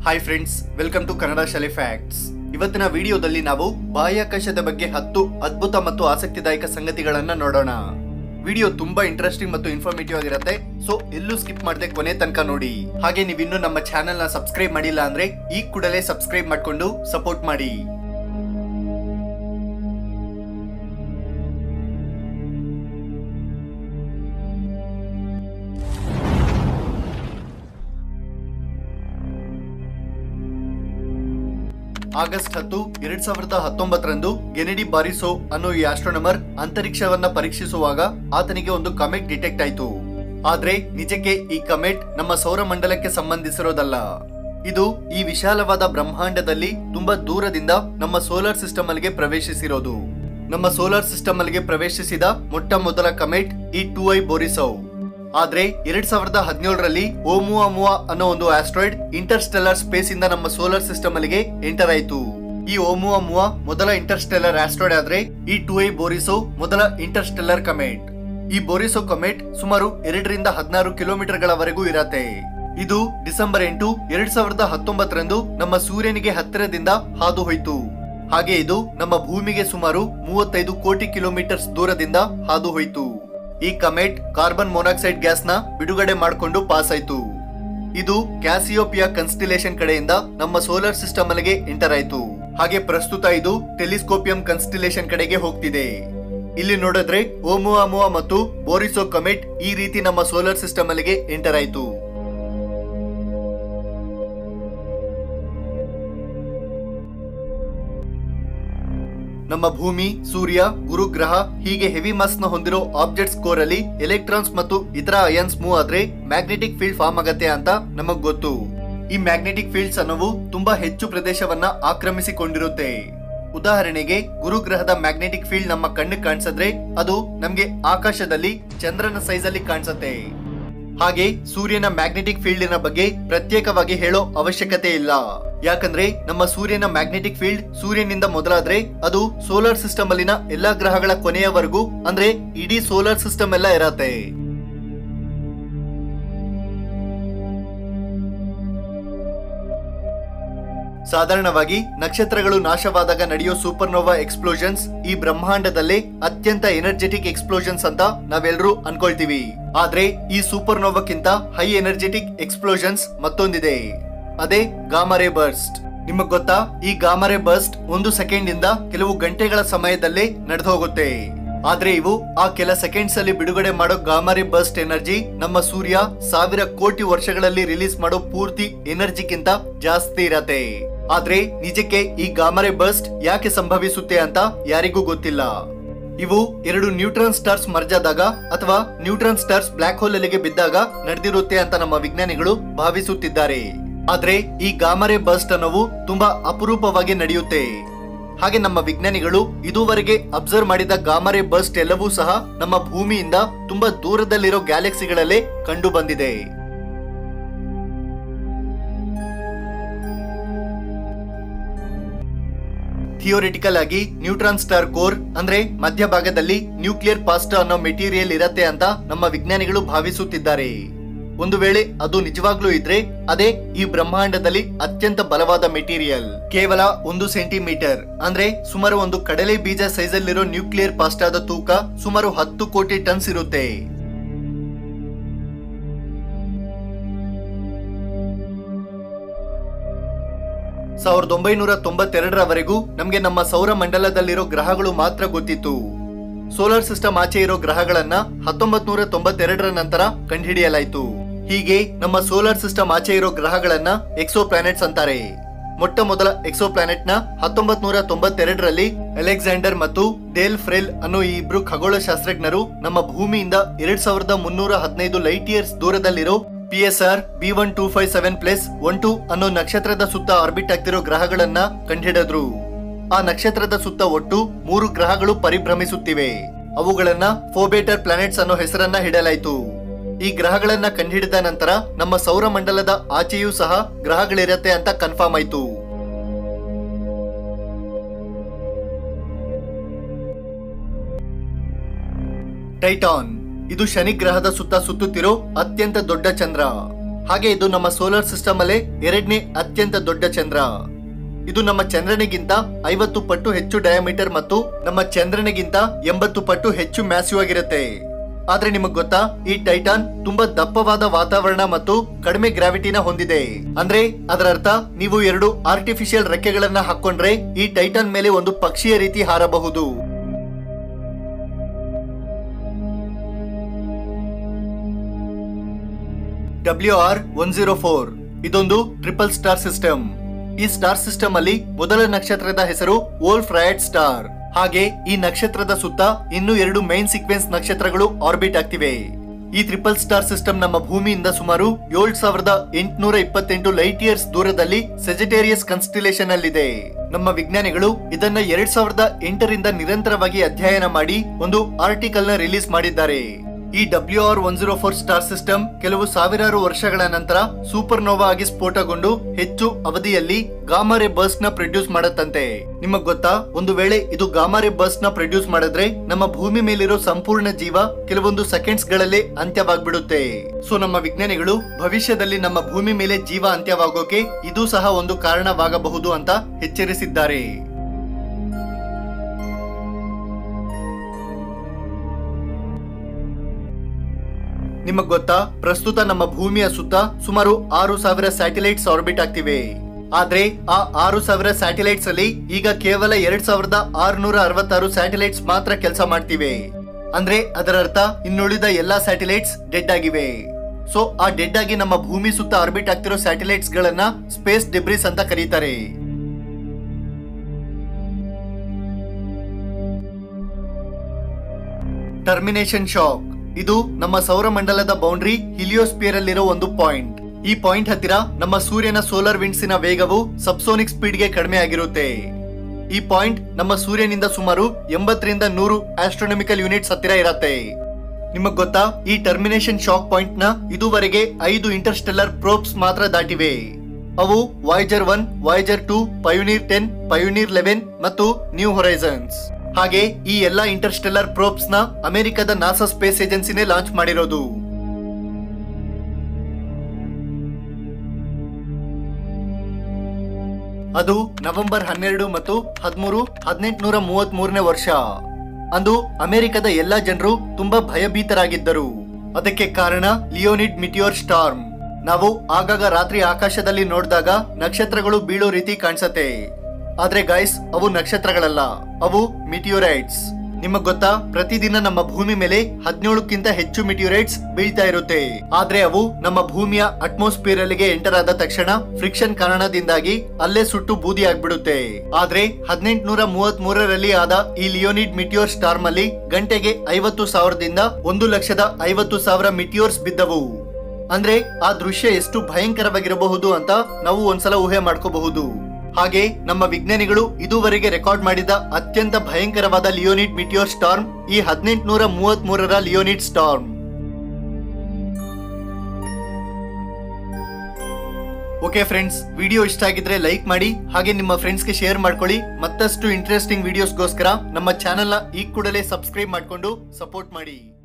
hi friends welcome to Kannada ಶಾಲೆ facts ಇವತ್ತಿನ ವಿಡಿಯೋದಲ್ಲಿ ನಾವು ಬಾಹ್ಯಾಕಾಶದ ಬಗ್ಗೆ ಹತ್ತು ಅದ್ಭುತ ಮತ್ತು ಆಸಕ್ತಿದಾಯಕ ಸಂಗತಿಗಳನ್ನ ನೋಡೋಣ ವಿಡಿಯೋ ತುಂಬಾ ಇಂಟ್ರೆಸ್ಟಿಂಗ್ ಮತ್ತು ಇನ್ಫಾರ್ಮೇಟಿವ್ ಆಗಿರುತ್ತೆ ಸೊ ಎಲ್ಲೂ ಸ್ಕಿಪ್ ಮಾಡದೆ ಕೊನೆ ತನಕ ನೋಡಿ ಹಾಗೆ ನೀವಿನ್ನೂ ನಮ್ಮ ಚಾನೆಲ್ ನ ಸಬ್ಸ್ಕ್ರೈಬ್ ಮಾಡಿಲ್ಲ ಅಂದ್ರೆ ಈ ಕೂಡಲೇ ಸಬ್ಸ್ಕ್ರೈಬ್ ಮಾಡ್ಕೊಂಡು ಸಪೋರ್ಟ್ ಮಾಡಿ ಆಗಸ್ಟ್ ಹತ್ತು ಎರಡ್ ಸಾವಿರದ ಹತ್ತೊಂಬತ್ತರಂದು ಗೆನೆಡಿ ಬಾರಿಸೋ ಅನ್ನೋ ಈ ಆಸ್ಟ್ರೋನಮರ್ ಅಂತರಿಕ್ಷವನ್ನ ಪರೀಕ್ಷಿಸುವಾಗ ಆತನಿಗೆ ಒಂದು ಕಮೆಟ್ ಡಿಟೆಕ್ಟ್ ಆಯ್ತು ಆದ್ರೆ ನಿಜಕ್ಕೆ ಈ ಕಮೆಟ್ ನಮ್ಮ ಸೌರಮಂಡಲಕ್ಕೆ ಸಂಬಂಧಿಸಿರೋದಲ್ಲ ಇದು ಈ ವಿಶಾಲವಾದ ಬ್ರಹ್ಮಾಂಡದಲ್ಲಿ ತುಂಬಾ ದೂರದಿಂದ ನಮ್ಮ ಸೋಲಾರ್ ಸಿಸ್ಟಮ್ ಅಲ್ಲಿಗೆ ಪ್ರವೇಶಿಸಿರೋದು ನಮ್ಮ ಸೋಲಾರ್ ಸಿಸ್ಟಮ್ ಅಲ್ಲಿಗೆ ಪ್ರವೇಶಿಸಿದ ಮೊಟ್ಟ ಮೊದಲ ಕಮೆಟ್ ಈ ಟೂ ಐ ಬೋರಿಸೌ ಆದ್ರೆ ಎರಡ್ ಸಾವಿರದ ಹದಿನೇಳರಲ್ಲಿ ಓಮುವಾ ಅನ್ನೋ ಒಂದು ಆಸ್ಟ್ರಾಯ್ಡ್ ಇಂಟರ್ಸ್ಟೆಲ್ಲರ್ ಸ್ಪೇಸ್ ಇಂದ ನಮ್ಮ ಸೋಲಾರ್ ಸಿಸ್ಟಮ್ ಅಲ್ಲಿಗೆ ಎಂಟರ್ ಆಯ್ತು ಈ ಓಮುವಾ ಮೊದಲ ಇಂಟರ್ಸ್ಟೆಲ್ಲರ್ ಆಸ್ಟ್ರಾಯ್ಡ್ ಆದ್ರೆ ಈ ಟು ಐ ಬೋರಿಸೋ ಮೊದಲ ಇಂಟರ್ಸ್ಟೆಲ್ಲರ್ ಕಮೆಟ್ ಈ ಬೋರಿಸೋ ಕಮೆಟ್ ಸುಮಾರು ಎರಡರಿಂದ ಹದಿನಾರು ಕಿಲೋಮೀಟರ್ ಗಳವರೆಗೂ ಇರತ್ತೆ ಇದು ಡಿಸೆಂಬರ್ ಎಂಟು ಎರಡ್ ಸಾವಿರದ ಹತ್ತೊಂಬತ್ತರಂದು ನಮ್ಮ ಸೂರ್ಯನಿಗೆ ಹತ್ತಿರದಿಂದ ಹಾದು ಹೋಯ್ತು ಹಾಗೆ ಇದು ನಮ್ಮ ಭೂಮಿಗೆ ಸುಮಾರು ಮೂವತ್ತೈದು ಕೋಟಿ ಕಿಲೋಮೀಟರ್ಸ್ ದೂರದಿಂದ ಹಾದು ಹೋಯ್ತು ಈ ಕಮೆಟ್ ಕಾರ್ಬನ್ ಮೊನಾಕ್ಸೈಡ್ ಗ್ಯಾಸ್ ನ ಬಿಡುಗಡೆ ಮಾಡಿಕೊಂಡು ಪಾಸ್ ಆಯ್ತು ಇದು ಕ್ಯಾಸಿಯೋಪಿಯಾ ಕನ್ಸ್ಟಿಲೇಷನ್ ಕಡೆಯಿಂದ ನಮ್ಮ ಸೋಲಾರ್ ಸಿಸ್ಟಮ್ ಅಲ್ಲಿಗೆ ಎಂಟರ್ ಆಯ್ತು ಹಾಗೆ ಪ್ರಸ್ತುತ ಇದು ಟೆಲಿಸ್ಕೋಪಿಯಂ ಕನ್ಸ್ಟಿಲೇಷನ್ ಕಡೆಗೆ ಹೋಗ್ತಿದೆ ಇಲ್ಲಿ ನೋಡಿದ್ರೆ ಓಮುವಾ ಮತ್ತು ಬೋರಿಸೋ ಕಮೆಟ್ ಈ ರೀತಿ ನಮ್ಮ ಸೋಲಾರ್ ಸಿಸ್ಟಮ್ ಅಲ್ಲಿಗೆ ಎಂಟರ್ ಆಯ್ತು ನಮ್ಮ ಭೂಮಿ ಸೂರ್ಯ ಗುರುಗ್ರಹ ಹೀಗೆ ಹೆವಿ ಮಾಸ್ ನ ಹೊಂದಿರೋ ಆಬ್ಜೆಕ್ಟ್ಸ್ ಕೋರ್ ಅಲ್ಲಿ ಎಲೆಕ್ಟ್ರಾನ್ಸ್ ಮತ್ತು ಇತರ ಅಯನ್ಸ್ ಮೂವ್ ಆದ್ರೆ ಮ್ಯಾಗ್ನೆಟಿಕ್ ಫೀಲ್ಡ್ ಫಾರ್ಮ್ ಆಗತ್ತೆ ಅಂತ ನಮಗ್ ಗೊತ್ತು ಈ ಮ್ಯಾಗ್ನೆಟಿಕ್ ಫೀಲ್ಡ್ಸ್ ಅನ್ನೋವು ತುಂಬಾ ಹೆಚ್ಚು ಪ್ರದೇಶವನ್ನ ಆಕ್ರಮಿಸಿಕೊಂಡಿರುತ್ತೆ ಉದಾಹರಣೆಗೆ ಗುರುಗ್ರಹದ ಮ್ಯಾಗ್ನೆಟಿಕ್ ಫೀಲ್ಡ್ ನಮ್ಮ ಕಣ್ಣಿಗೆ ಕಾಣಿಸಿದ್ರೆ ಅದು ನಮ್ಗೆ ಆಕಾಶದಲ್ಲಿ ಚಂದ್ರನ ಸೈಜ್ ಅಲ್ಲಿ ಕಾಣಿಸುತ್ತೆ ಹಾಗೆ ಸೂರ್ಯನ ಮ್ಯಾಗ್ನೆಟಿಕ್ ಫೀಲ್ಡಿನ ಬಗ್ಗೆ ಪ್ರತ್ಯೇಕವಾಗಿ ಹೇಳೋ ಅವಶ್ಯಕತೆ ಇಲ್ಲ ಯಾಕಂದ್ರೆ ನಮ್ಮ ಸೂರ್ಯನ ಮ್ಯಾಗ್ನೆಟಿಕ್ ಫೀಲ್ಡ್ ಸೂರ್ಯನಿಂದ ಮೊದಲಾದ್ರೆ ಅದು ಸೋಲಾರ್ ಸಿಸ್ಟಮ್ ಅಲ್ಲಿನ ಎಲ್ಲಾ ಗ್ರಹಗಳ ಕೊನೆಯವರೆಗೂ ಅಂದ್ರೆ ಇಡೀ ಸೋಲಾರ್ ಸಿಸ್ಟಮ್ ಎಲ್ಲ ಇರತ್ತೆ ಸಾಧಾರಣವಾಗಿ ನಕ್ಷತ್ರಗಳು ನಾಶವಾದಾಗ ನಡೆಯೋ ಸೂಪರ್ನೋವಾ ಎಕ್ಸ್ಪ್ಲೋಷನ್ಸ್ ಈ ಬ್ರಹ್ಮಾಂಡದಲ್ಲೇ ಅತ್ಯಂತ ಎನರ್ಜೆಟಿಕ್ ಎಕ್ಸ್ಪ್ಲೋಷನ್ಸ್ ಅಂತ ನಾವೆಲ್ಲರೂ ಅನ್ಕೊಳ್ತೀವಿ ಆದ್ರೆ ಈ ಸೂಪರ್ನೋವಾಕ್ಕಿಂತ ಹೈ ಎನರ್ಜೆಟಿಕ್ ಎಕ್ಸ್ಪ್ಲೋಷನ್ಸ್ ಮತ್ತೊಂದಿದೆ ಅದೇ ಗಾಮರೆ ಬರ್ಸ್ಟ್ ನಿಮಗ್ ಗೊತ್ತಾ ಈ ಗಾಮರೆ ಬರ್ಸ್ಟ್ ಒಂದು ಸೆಕೆಂಡ್ ಇಂದ ಕೆಲವು ಗಂಟೆಗಳ ಸಮಯದಲ್ಲೇ ನಡೆದು ಹೋಗುತ್ತೆ ಆದ್ರೆ ಇವು ಆ ಕೆಲ ಸೆಕೆಂಡ್ಸ್ ಅಲ್ಲಿ ಬಿಡುಗಡೆ ಮಾಡೋ ಗಾಮರೆ ಬರ್ಸ್ಟ್ ಎನರ್ಜಿ ನಮ್ಮ ಸೂರ್ಯ ಸಾವಿರ ಕೋಟಿ ವರ್ಷಗಳಲ್ಲಿ ರಿಲೀಸ್ ಮಾಡೋ ಪೂರ್ತಿ ಎನರ್ಜಿಗಿಂತ ಜಾಸ್ತಿ ಇರತ್ತೆ ಆದ್ರೆ ನಿಜಕ್ಕೆ ಈ ಗಾಮರೆ ಬರ್ಸ್ಟ್ ಯಾಕೆ ಸಂಭವಿಸುತ್ತೆ ಅಂತ ಯಾರಿಗೂ ಗೊತ್ತಿಲ್ಲ ಇವು ಎರಡು ನ್ಯೂಟ್ರಾನ್ ಸ್ಟಾರ್ಸ್ ಮರ್ಜಾದಾಗ ಅಥವಾ ನ್ಯೂಟ್ರಾನ್ ಸ್ಟಾರ್ಸ್ ಬ್ಲಾಕ್ ಹೋಲ್ ಅಲ್ಲಿಗೆ ಬಿದ್ದಾಗ ನಡೆದಿರುತ್ತೆ ಅಂತ ನಮ್ಮ ವಿಜ್ಞಾನಿಗಳು ಭಾವಿಸುತ್ತಿದ್ದಾರೆ ಆದ್ರೆ ಈ ಗಾಮರೆ ಬರ್ಸ್ಟ್ ಅನ್ನೋವು ತುಂಬಾ ಅಪರೂಪವಾಗಿ ನಡೆಯುತ್ತೆ ಹಾಗೆ ನಮ್ಮ ವಿಜ್ಞಾನಿಗಳು ಇದುವರೆಗೆ ಅಬ್ಸರ್ವ್ ಮಾಡಿದ ಗಾಮರೆ ಬರ್ಸ್ಟ್ ಎಲ್ಲವೂ ಸಹ ನಮ್ಮ ಭೂಮಿಯಿಂದ ತುಂಬಾ ದೂರದಲ್ಲಿರೋ ಗ್ಯಾಲಕ್ಸಿಗಳಲ್ಲೇ ಕಂಡು ಬಂದಿದೆ ಥಿಯೋರಿಟಿಕಲ್ ಆಗಿ ನ್ಯೂಟ್ರಾನ್ ಸ್ಟಾರ್ ಕೋರ್ ಅಂದ್ರೆ ಮಧ್ಯಭಾಗದಲ್ಲಿ ನ್ಯೂಕ್ಲಿಯರ್ ಪಾಸ್ಟ್ ಅನ್ನೋ ಮೆಟೀರಿಯಲ್ ಇರತ್ತೆ ಅಂತ ನಮ್ಮ ವಿಜ್ಞಾನಿಗಳು ಭಾವಿಸುತ್ತಿದ್ದಾರೆ ಒಂದು ವೇಳೆ ಅದು ನಿಜವಾಗ್ಲೂ ಇದ್ರೆ ಅದೇ ಈ ಬ್ರಹ್ಮಾಂಡದಲ್ಲಿ ಅತ್ಯಂತ ಬಲವಾದ ಮೆಟೀರಿಯಲ್ ಕೇವಲ ಒಂದು ಸೆಂಟಿಮೀಟರ್ ಅಂದ್ರೆ ಸುಮಾರು ಒಂದು ಕಡಲೆ ಬೀಜ ಸೈಜ್ ಅಲ್ಲಿರೋ ನ್ಯೂಕ್ಲಿಯರ್ ಪಾಸ್ಟಾದ ತೂಕ ಸುಮಾರು ಹತ್ತು ಕೋಟಿ ಟನ್ಸ್ ಇರುತ್ತೆ ಸಾವಿರದ ಒಂಬೈನೂರ ತೊಂಬತ್ತೆರಡರವರೆಗೂ ನಮಗೆ ನಮ್ಮ ಸೌರ ಮಂಡಲದಲ್ಲಿರೋ ಗ್ರಹಗಳು ಮಾತ್ರ ಗೊತ್ತಿತ್ತು ಸೋಲಾರ್ ಸಿಸ್ಟಮ್ ಆಚೆ ಇರೋ ಗ್ರಹಗಳನ್ನ ಹತ್ತೊಂಬತ್ ನೂರ ತೊಂಬತ್ತೆರಡರ ನಂತರ ಕಂಡುಹಿಡಿಯಲಾಯಿತು ಹೀಗೆ ನಮ್ಮ ಸೋಲಾರ್ ಸಿಸ್ಟಮ್ ಆಚೆ ಇರೋ ಗ್ರಹಗಳನ್ನ ಎಕ್ಸೋ ಪ್ಲಾನೆಟ್ಸ್ ಅಂತಾರೆ ಮೊಟ್ಟ ಮೊದಲ ಎಕ್ಸೋ ಪ್ಲಾನೆಟ್ ನ ಹತ್ತೊಂಬತ್ ನೂರ ತೊಂಬತ್ತೆರಡರಲ್ಲಿ ಅಲೆಕ್ಸಾಂಡರ್ ಮತ್ತು ಡೇಲ್ ಫ್ರೆಲ್ ಅನ್ನೋ ಈ ಇಬ್ರು ಖಗೋಳ ಶಾಸ್ತ್ರಜ್ಞರು ನಮ್ಮ ಭೂಮಿಯಿಂದ ಎರಡ್ ಸಾವಿರದ ಮುನ್ನೂರ ಹದಿನೈದು ಲೈಟ್ ಇಯರ್ಸ್ ದೂರದಲ್ಲಿರೋ P S R B one two five seven plus one two ಅನ್ನೋ ನಕ್ಷತ್ರದ ಸುತ್ತ ಆರ್ಬಿಟ್ ಆಗ್ತಿರೋ ಗ್ರಹಗಳನ್ನ ಕಂಡುಹಿಡಿದ್ರು ಆ ನಕ್ಷತ್ರದ ಸುತ್ತ ಒಟ್ಟು ಮೂರು ಗ್ರಹಗಳು ಪರಿಭ್ರಮಿಸುತ್ತಿವೆ ಅವುಗಳನ್ನ ಫೋಬೇಟರ್ ಪ್ಲಾನೆಟ್ಸ್ ಅನ್ನೋ ಹೆಸರನ್ನ ಇಡಲಾಯಿತು ಈ ಗ್ರಹಗಳನ್ನ ಕಂಡುಹಿಡಿದ ನಂತರ ನಮ್ಮ ಸೌರಮಂಡಲದ ಆಚೆಯೂ ಸಹ ಗ್ರಹಗಳಿರತ್ತೆ ಅಂತ ಕನ್ಫರ್ಮ್ ಆಯ್ತು ಟೈಟಾನ್ ಇದು ಶನಿ ಗ್ರಹದ ಸುತ್ತ ಸುತ್ತುತ್ತಿರೋ ಅತ್ಯಂತ ದೊಡ್ಡ ಚಂದ್ರ ಹಾಗೆ ಇದು ನಮ್ಮ ಸೋಲಾರ್ ಸಿಸ್ಟಮ್ ಅಲ್ಲೇ ಎರಡನೇ ಅತ್ಯಂತ ದೊಡ್ಡ ಚಂದ್ರ ಇದು ನಮ್ಮ ಚಂದ್ರನಿಗಿಂತ ಐವತ್ತು ಪಟ್ಟು ಹೆಚ್ಚು ಡಯಾಮೀಟರ್ ಮತ್ತು ನಮ್ಮ ಚಂದ್ರನಿಗಿಂತ ಎಂಬತ್ತು ಪಟ್ಟು ಹೆಚ್ಚು ಮ್ಯಾಸಿವ್ ಆಗಿರುತ್ತೆ ಆದ್ರೆ ನಿಮಗ್ ಗೊತ್ತಾ ಈ ಟೈಟಾನ್ ತುಂಬಾ ದಪ್ಪವಾದ ವಾತಾವರಣ ಮತ್ತು ಕಡಿಮೆ ಗ್ರಾವಿಟಿನ ಹೊಂದಿದೆ ಅಂದ್ರೆ ಅದರ ಅರ್ಥ ನೀವು ಎರಡು ಆರ್ಟಿಫಿಷಿಯಲ್ ರೆಕ್ಕೆಗಳನ್ನ ಹಾಕೊಂಡ್ರೆ ಈ ಟೈಟಾನ್ ಮೇಲೆ ಒಂದು ಪಕ್ಷಿಯ ರೀತಿ ಹಾರಬಹುದು W R one zero four ಇದೊಂದು ಟ್ರಿಪಲ್ ಸ್ಟಾರ್ ಸಿಸ್ಟಮ್ ಈ ಸ್ಟಾರ್ ಸಿಸ್ಟಮ್ ಅಲ್ಲಿ ಮೊದಲ ನಕ್ಷತ್ರದ ಹೆಸರು ವೋಲ್ಫ್ ರಯಟ್ ಸ್ಟಾರ್ ಹಾಗೆ ಈ ನಕ್ಷತ್ರದ ಸುತ್ತ ಇನ್ನೂ ಎರಡು ಮೈನ್ ಸೀಕ್ವೆನ್ಸ್ ನಕ್ಷತ್ರಗಳು ಆರ್ಬಿಟ್ ಆಗ್ತಿವೆ ಈ ಟ್ರಿಪಲ್ ಸ್ಟಾರ್ ಸಿಸ್ಟಮ್ ನಮ್ಮ ಭೂಮಿಯಿಂದ ಸುಮಾರು ಏಳ್ ಸಾವಿರದ ಎಂಟುನೂರ ಇಪ್ಪತ್ತೆಂಟು ಲೈಟ್ ಇಯರ್ಸ್ ದೂರದಲ್ಲಿ ಸೆಜಿಟೇರಿಯಸ್ ಕನ್ಸ್ಟಿಲೇಷನ್ ಅಲ್ಲಿದೆ ನಮ್ಮ ವಿಜ್ಞಾನಿಗಳು ಇದನ್ನ ಎರಡ್ ಸಾವಿರದ ಎಂಟರಿಂದ ನಿರಂತರವಾಗಿ ಅಧ್ಯಯನ ಮಾಡಿ ಒಂದು ಆರ್ಟಿಕಲ್ ನ ರಿಲೀಸ್ ಮಾಡಿದ್ದಾರೆ ಈ W R one zero four star system ಕೆಲವು ಸಾವಿರಾರು ವರ್ಷಗಳ ನಂತರ ಸೂಪರ್ ನೋವಾ ಆಗಿ ಸ್ಫೋಟಗೊಂಡು ಹೆಚ್ಚು ಅವಧಿಯಲ್ಲಿ ಗಾಮಾರೆ ಬರ್ಸ್ಟ್ ನ ಪ್ರೊಡ್ಯೂಸ್ ಮಾಡತ್ತಂತೆ ನಿಮಗ್ ಗೊತ್ತಾ ಒಂದು ವೇಳೆ ಇದು ಗಾಮಾರೆ ಬರ್ಸ್ಟ್ ನ ಪ್ರೊಡ್ಯೂಸ್ ಮಾಡಿದ್ರೆ ನಮ್ಮ ಭೂಮಿ ಮೇಲಿರೋ ಸಂಪೂರ್ಣ ಜೀವ ಕೆಲವೊಂದು ಸೆಕೆಂಡ್ಸ್ ಗಳಲ್ಲೇ ಅಂತ್ಯವಾಗ್ಬಿಡುತ್ತೆ ಸೊ ನಮ್ಮ ವಿಜ್ಞಾನಿಗಳು ಭವಿಷ್ಯದಲ್ಲಿ ನಮ್ಮ ಭೂಮಿ ಮೇಲೆ ಜೀವ ಅಂತ್ಯವಾಗೋಕೆ ಇದು ಸಹ ಒಂದು ಕಾರಣವಾಗಬಹುದು ಅಂತ ಎಚ್ಚರಿಸಿದ್ದಾರೆ ನಿಮಗ್ ಗೊತ್ತಾ ಪ್ರಸ್ತುತ ನಮ್ಮ ಭೂಮಿಯ ಸುತ್ತ ಸುಮಾರು ಆರು ಸಾವಿರ ಸ್ಯಾಟಲೈಟ್ಸ್ ಆರ್ಬಿಟ್ ಆಗ್ತಿವೆ ಆದ್ರೆ ಆ ಆರು ಸಾವಿರ ಸ್ಯಾಟಲೈಟ್ಸ್ ಅಲ್ಲಿ ಈಗ ಕೇವಲ ಎರಡ್ ಸಾವಿರದ ಆರುನೂರ ಅರವತ್ತಾರು ಸ್ಯಾಟಲೈಟ್ಸ್ ಮಾತ್ರ ಕೆಲಸ ಮಾಡ್ತಿವೆ ಅಂದ್ರೆ ಅದರ ಅರ್ಥ ಇನ್ನುಳಿದ ಎಲ್ಲಾ ಸ್ಯಾಟಲೈಟ್ಸ್ ಡೆಡ್ ಆಗಿವೆ ಸೊ ಆ ಡೆಡ್ ಆಗಿ ನಮ್ಮ ಭೂಮಿ ಸುತ್ತ ಆರ್ಬಿಟ್ ಆಗ್ತಿರೋ ಸ್ಯಾಟಲೈಟ್ಸ್ ಗಳನ್ನ ಸ್ಪೇಸ್ ಡಿಬ್ರಿಸ್ ಅಂತ ಕರೀತಾರೆ ಟರ್ಮಿನೇಷನ್ ಶಾಕ್ ಇದು ನಮ್ಮ ಸೌರಮಂಡಲದ ಬೌಂಡ್ರಿ ಹಿಲಿಯೋಸ್ಪಿಯರ್ ಅಲ್ಲಿರೋ ಒಂದು ಪಾಯಿಂಟ್ ಈ ಪಾಯಿಂಟ್ ಹತ್ತಿರ ನಮ್ಮ ಸೂರ್ಯನ ಸೋಲಾರ್ ವಿಂಡ್ಸಿನ ವೇಗವು ಸಬ್ಸೋನಿಕ್ ಸ್ಪೀಡ್ಗೆ ಕಡಿಮೆ ಆಗಿರುತ್ತೆ ಈ ಪಾಯಿಂಟ್ ನಮ್ಮ ಸೂರ್ಯನಿಂದ ಸುಮಾರು ಎಂಬತ್ತರಿಂದ ನೂರು ಆಸ್ಟ್ರೋನಮಿಕಲ್ ಯೂನಿಟ್ಸ್ ಹತ್ತಿರ ಇರತ್ತೆ ನಿಮಗ್ ಗೊತ್ತಾ ಈ ಟರ್ಮಿನೇಷನ್ ಶಾಕ್ ಪಾಯಿಂಟ್ ನ ಇದುವರೆಗೆ ಐದು ಇಂಟರ್ಸ್ಟೆಲ್ಲರ್ ಪ್ರೋಬ್ಸ್ ಮಾತ್ರ ದಾಟಿವೆ ಅವು Voyager one Voyager two Pioneer ten Pioneer eleven ಮತ್ತು ನ್ಯೂ ಹೊರೈಸನ್ಸ್ ಹಾಗೆ ಈ ಎಲ್ಲಾ ಇಂಟರ್ಸ್ಟೆಲ್ಲರ್ ಪ್ರೋಬ್ಸ್ ನ ಅಮೆರಿಕದ ನಾಸಾ ಸ್ಪೇಸ್ ಏಜೆನ್ಸಿನೇ ಲಾಂಚ್ ಮಾಡಿರೋದು ಅದು ನವೆಂಬರ್ ಹನ್ನೆರಡು ಮತ್ತು ಹದಿಮೂರು ಹದಿನೆಂಟುನೂರ ಮೂವತ್ತ್ ಮೂರನೇ ವರ್ಷ ಅಂದು ಅಮೆರಿಕದ ಎಲ್ಲಾ ಜನರು ತುಂಬಾ ಭಯಭೀತರಾಗಿದ್ದರು ಅದಕ್ಕೆ ಕಾರಣ ಲಿಯೋನಿಡ್ ಮಿಟಿಯೋರ್ ಸ್ಟಾರ್ಮ್ ನಾವು ಆಗಾಗ ರಾತ್ರಿ ಆಕಾಶದಲ್ಲಿ ನೋಡಿದಾಗ ನಕ್ಷತ್ರಗಳು ಬೀಳೋ ರೀತಿ ಕಾಣಿಸತ್ತೆ ಆದ್ರೆ ಗೈಸ್ ಅವು ನಕ್ಷತ್ರಗಳಲ್ಲ ಅವು ಮಿಟಿಯೋರೈಟ್ಸ್ ನಿಮಗ್ ಗೊತ್ತಾ ಪ್ರತಿದಿನ ನಮ್ಮ ಭೂಮಿ ಮೇಲೆ ಹದಿನೇಳಕ್ಕಿಂತ ಹೆಚ್ಚು ಮಿಟಿಯೋರೈಟ್ಸ್ ಬೀಳ್ತಾ ಇರುತ್ತೆ ಆದ್ರೆ ಅವು ನಮ್ಮ ಭೂಮಿಯ ಅಟ್ಮಾಸ್ಫಿಯರ್ ಅಲ್ಲಿಗೆ ಎಂಟರ್ ಆದ ತಕ್ಷಣ ಫ್ರಿಕ್ಷನ್ ಕಾರಣದಿಂದಾಗಿ ಅಲ್ಲೇ ಸುಟ್ಟು ಬೂದಿ ಆಗ್ಬಿಡುತ್ತೆ ಆದ್ರೆ ಹದಿನೆಂಟುನೂರ ಮೂವತ್ತ್ ಮೂರರಲ್ಲಿ ಆದ ಈ ಲಿಯೋನಿಡ್ ಮಿಟಿಯೋರ್ ಸ್ಟಾರ್ಮ್ ಅಲ್ಲಿ ಗಂಟೆಗೆ ಐವತ್ತು ಸಾವಿರದಿಂದ ಒಂದು ಲಕ್ಷದ ಐವತ್ತು ಸಾವಿರ ಮಿಟಿಯೋರ್ಸ್ ಬಿದ್ದವು ಅಂದ್ರೆ ಆ ದೃಶ್ಯ ಎಷ್ಟು ಭಯಂಕರವಾಗಿರಬಹುದು ಅಂತ ನಾವು ಒಂದ್ಸಲ ಊಹೆ ಮಾಡ್ಕೋಬಹುದು ಹಾಗೆ ನಮ್ಮ ವಿಜ್ಞಾನಿಗಳು ಇದುವರೆಗೆ ರೆಕಾರ್ಡ್ ಮಾಡಿದ ಅತ್ಯಂತ ಭಯಂಕರವಾದ ಲಿಯೋನಿಡ್ ಮಿಟಿಯೋರ್ ಸ್ಟಾರ್ಮ್ ಈ ಹದಿನೆಂಟುನೂರ ಮೂವತ್ತ್ ಮೂರರ Leonid storm okay friends video ಇಷ್ಟ ಆಗಿದ್ರೆ ಲೈಕ್ ಮಾಡಿ ಹಾಗೆ ನಿಮ್ಮ ಫ್ರೆಂಡ್ಸ್ಗೆ ಶೇರ್ ಮಾಡ್ಕೊಳ್ಳಿ ಮತ್ತಷ್ಟು ಇಂಟ್ರೆಸ್ಟಿಂಗ್ ವಿಡಿಯೋಸ್ಗೋಸ್ಕರ ನಮ್ಮ ಚಾನೆಲ್ನ ಈ ಕೂಡಲೇ ಸಬ್ಸ್ಕ್ರೈಬ್ ಮಾಡಿಕೊಂಡು ಸಪೋರ್ಟ್ ಮಾಡಿ